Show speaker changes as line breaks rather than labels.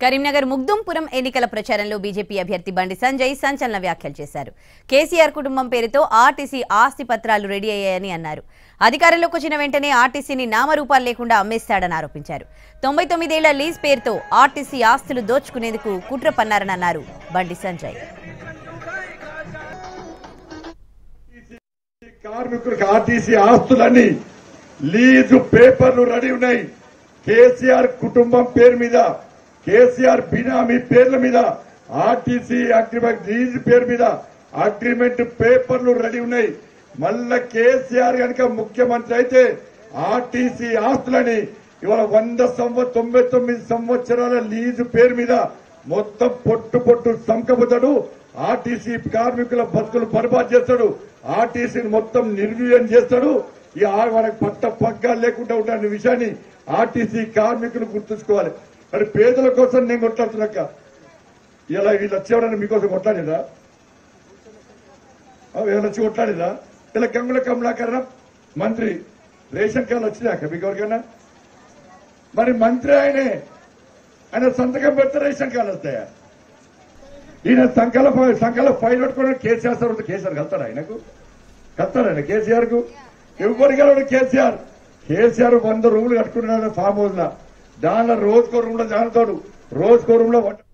కరీంనగర్ ముగ్దుంపురం ఎన్నికల ప్రచారంలో బీజేపీ అభ్యర్థి బండి సంజయ్ సంచలన వ్యాఖ్యలు చేశారు కేసీఆర్ కుటుంబం పేరుతో ఆర్టీసీ ఆస్తి పత్రాలు రెడీ అయ్యాయని అన్నారు అధికారంలోకి వచ్చిన వెంటనే ఆర్టీసీని నామరూపాలు లేకుండా అమ్మేస్తాడని ఆరోపించారు తొంభై తొమ్మిదేళ్ల లీజ్ పేరుతో ఆర్టీసీ ఆస్తులు దోచుకునేందుకు కుట్ర పన్నారని అన్నారు బండి సంజయ్
కార్మికులకు ఆర్టీసీ ఆస్తులన్నీ లీజు పేపర్లు రెడీ ఉన్నాయి కేసీఆర్ కుటుంబం పేరు మీద కేసీఆర్ బినామీ పేర్ల మీద ఆర్టీసీ అగ్రిమెంట్ లీజు పేరు మీద అగ్రిమెంట్ పేపర్లు రెడీ ఉన్నాయి మళ్ళా కేసీఆర్ కనుక ముఖ్యమంత్రి అయితే ఆర్టీసీ ఆస్తులని ఇవాళ వంద సంవ తొంభై తొమ్మిది సంవత్సరాల లీజు పేరు మీద మొత్తం పొట్టు పొట్టు సంకబుతాడు ఆర్టీసీ కార్మికుల బతుకులు బర్బాద్ చేస్తాడు ఆర్టీసీని మొత్తం నిర్వీర్యం చేస్తాడు ఈ ఆ- మనకు పట్ట పగ్గాలు లేకుండా ఉండే విషయాన్ని ఆర్టీసీ కార్మికులు గుర్తుంచుకోవాలి మరి పేదల కోసం నేను కొట్లాడుతున్నాక ఇలా వీళ్ళు వచ్చేవారని మీకోసం కొట్లాడిరా వీళ్ళు వచ్చి కొట్లాడిరా ఇలా గంగుల కమలాకరణ మంత్రి రేషన్ కార్డు వచ్చినాక మీకు ఎవరికైనా మరి మంత్రి ఆయనే ఆయన సంతకం పెడితే రేషన్ కార్డు వస్తాయా ఈయన సంకల సంకల ఫైల్ పెట్టుకుని కేసీఆర్ సార్ ఉంటే కేసీఆర్ కలుతాడు ఆయనకు కలుతాడు ఆయన కేసీఆర్ కు ఎవరు గెలవడు కేసీఆర్ కేసీఆర్ వంద రూములు కట్టుకున్నాడు ఫామ్ హౌస్ లా దానిలో రోజుకో రూమ్ లో జానతాడు రోజుకో రూమ్ లో వంట